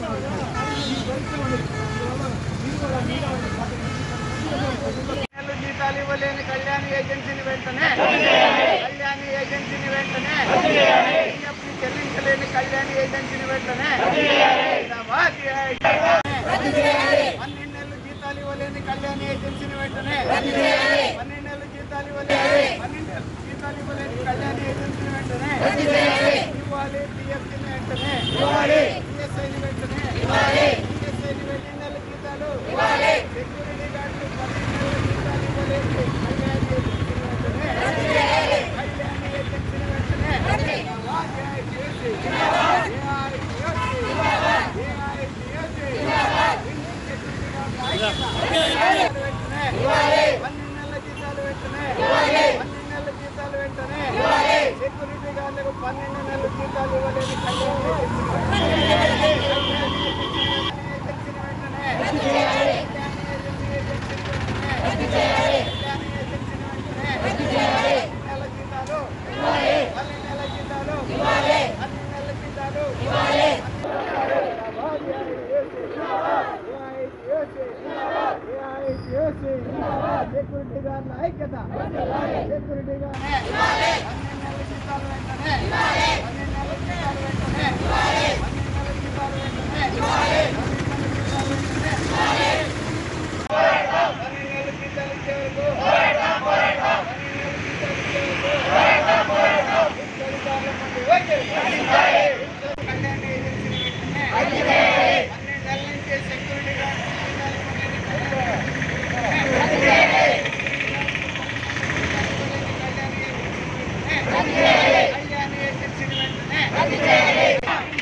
నెలలు జీతాలు ఇవ్వలేని కళ్యాణి ఏజెన్సీని వెంటనే కళ్యాణి ఏజెన్సీని వెంటనే పిఎఫ్ని చెల్లించలేని కళ్యాణి ఏజెన్సీని వెంటనే జిందాబాద్ ఏఐ. పన్నెండు నెలలు జీతాలు ఇవ్వలేని కళ్యాణి ఏజెన్సీని వెంటనే పన్నెండు నెలలు జీతాలు ఇవ్వలేని పన్నెండు నెలలు జీతాలు ఇవ్వలేని కళ్యాణి ఏజెన్సీని వెంటనే ఇవ్వాలి పిఎఫ్ని వెంటనే ఇవ్వాలి పిఎస్ఐని వెంటనే ఇవ్వాలి పిఎస్ఐని వెంటనే నెల జీతాలు ఇవ్వాలి సెక్యూరిటీ గార్డులు పన్నెండు నెలల జీతాలు ఇవ్వలేని కళ్యాణి ఏజెన్సీని వెంటనే కళ్యాణి ఏజెన్సీని వెంటనే జిందాబాద్ ఏఐటీయూసీ. ఏఐటీయూసీ. ఏఐటీయూసీ. పన్నెండు నెలల జీతాలు వెంటనే పన్నెండు నెలల జీతాలు వెంటనే సెక్యూరిటీ గార్డులకు పన్నెండు నెలల జీతాలు ఇవ్వలేని కళ్యాణి నెల జీతాలు పన్నెండు నెలల జీతాలు పన్నెండు నెలల జీతాలు సెక్యూరిటీ గార్డుల ఐక్యత సెక్యూరిటీ గార్డ్ పన్నెండు నెలల జీతాలు వెంటనే పన్నెండు నెలల జీతాలు వెంటనే పన్నెండు నెలల జీతాలు వెంటనే పన్నెండు నెలల జీతాలు వెంటనే పన్నెండు నెలల జీతాలు ఇచ్చే వరకు కళ్యాణి ఏజెన్సీని వెంటనే పన్నెండు నెలల నుంచి సెక్యూరిటీ గార్డ్ కళ్యాణి ఏజెన్సీని వెంటనే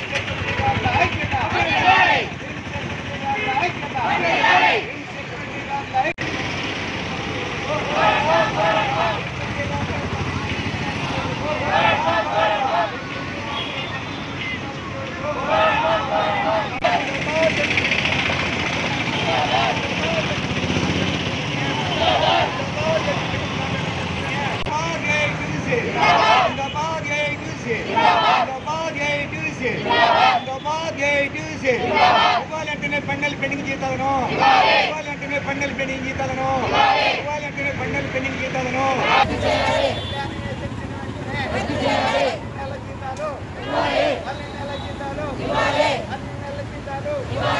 ఇవ్వాలంటేనే పండలు పెండింగ్ జీతాలను ఇవ్వాలంటేనే పండలు పెండింగ్ జీతాలను ఇవ్వాలంటేనే పండలు పెండింగ్ జీతాలను నెల జీతాలు పన్నెండు నెలల జీతాలు పన్నెండు నెలల జీతాలు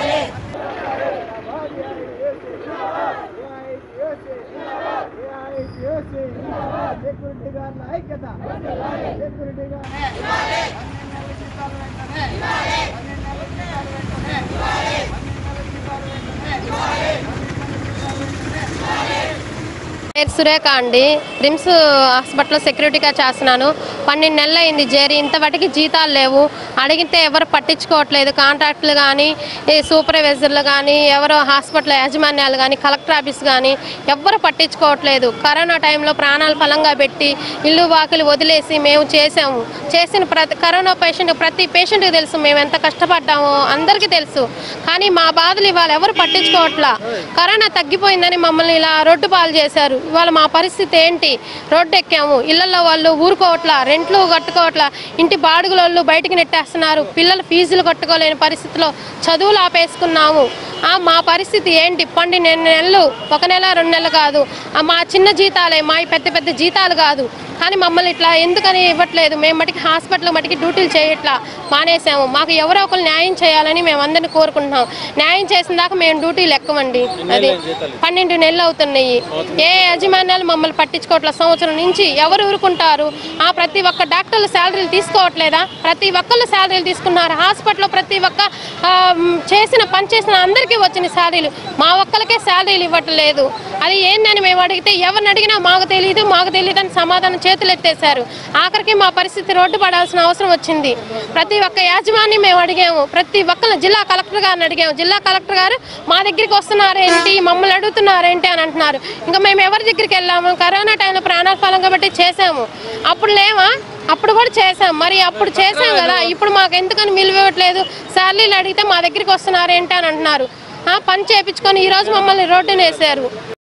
సెక్యూరిటీ గార్డుల ఐక్యత సెక్యూరిటీ గార్డ్ పన్నెండు నెలల జీతాలు వెంటనే పన్నెండు నెలల జీతాలు వెంటనే పన్నెండు నెలల జీతాలు వెంటనే పేరు సురేఖ అండి రిమ్స్ హాస్పిటల్లో సెక్యూరిటీగా చేస్తున్నాను పన్నెండు నెలలు అయింది చేరి ఇంతవరకు జీతాలు లేవు అడిగితే ఎవరు పట్టించుకోవట్లేదు కాంట్రాక్టులు కానీ ఈ సూపర్వైజర్లు కానీ ఎవరో హాస్పిటల్ యాజమాన్యాలు కానీ కలెక్టర్ ఆఫీస్ కానీ ఎవ్వరు పట్టించుకోవట్లేదు కరోనా టైంలో ప్రాణాలు ఫలంగా పెట్టి ఇల్లు వాకిలు వదిలేసి మేము చేసాము చేసిన ప్రతి కరోనా పేషెంట్ ప్రతి పేషెంట్కి తెలుసు మేము ఎంత కష్టపడ్డామో అందరికీ తెలుసు కానీ మా బాధలు ఇవాళ ఎవరు పట్టించుకోవట్లా కరోనా తగ్గిపోయిందని మమ్మల్ని ఇలా రోడ్డు పాలు చేశారు ఇవాళ మా పరిస్థితి ఏంటి రోడ్డు ఎక్కాము ఇళ్లలో వాళ్ళు ఊరుకోవట్లా రెంట్లు కట్టుకోవట్లా ఇంటి బాడుగులోళ్ళు బయటికి నెట్టేస్తున్నారు పిల్లల ఫీజులు కట్టుకోలేని పరిస్థితిలో చదువులు ఆపేసుకున్నాము ఆ, మా పరిస్థితి ఏంటి పన్నెండు నెలలు ఒక నెల రెండు నెలలు కాదు ఆ, మా చిన్న జీతాలే మా పెద్ద పెద్ద జీతాలు కాదు కానీ మమ్మల్ని ఇట్లా ఎందుకని ఇవ్వట్లేదు మేము మటుకి హాస్పిటల్ మటుకి డ్యూటీలు చేయట్లా మానేసాము మాకు ఎవరో ఒకరు న్యాయం చేయాలని మేము అందరిని కోరుకుంటున్నాం న్యాయం చేసిన దాకా మేము డ్యూటీలు ఎక్కమండి అది పన్నెండు నెలలు అవుతున్నాయి ఏ యాజమాన్యాలు మమ్మల్ని పట్టించుకోవట్లేదు సంవత్సరం నుంచి ఎవరు ఊరుకుంటారు ఆ ప్రతి ఒక్క డాక్టర్లు శాలరీలు తీసుకోవట్లేదా ప్రతి ఒక్కళ్ళు శాలరీలు తీసుకున్నారు హాస్పిటల్లో ప్రతి ఒక్క ఆ, మ్, చేసిన పని చేసిన అందరికీ వచ్చిన శాలరీలు మా ఒక్కరికే శాలరీలు ఇవ్వట్లేదు అది ఏందని మేము అడిగితే ఎవరిని అడిగినా మాకు తెలియదు మాకు తెలియదు అని సమాధానం చేతులు ఎత్తేసారు ఆఖరికి మా పరిస్థితి రోడ్డు పడాల్సిన అవసరం వచ్చింది ప్రతి ఒక్క యాజమాన్యం మేము అడిగాము ప్రతి ఒక్కరు జిల్లా కలెక్టర్ గారిని అడిగాము జిల్లా కలెక్టర్ గారు మా దగ్గరికి వస్తున్నారేంటి మమ్మల్ని అడుగుతున్నారేంటి అని అంటున్నారు ఇంకా మేము ఎవరి దగ్గరికి వెళ్ళాము కరోనా టైంలో ప్రాణాల ఫలం కాబట్టి చేసాము అప్పుడు లేవా అప్పుడు కూడా చేసాం మరి అప్పుడు చేసాం కదా ఇప్పుడు మాకు ఎందుకని విలువ ఇవ్వట్లేదు శాలరీలు అడిగితే మా దగ్గరికి వస్తున్నారేంటి అని అంటున్నారు ఆ, పని చేయించుకొని ఈ రోజు మమ్మల్ని రోడ్డున వేసారు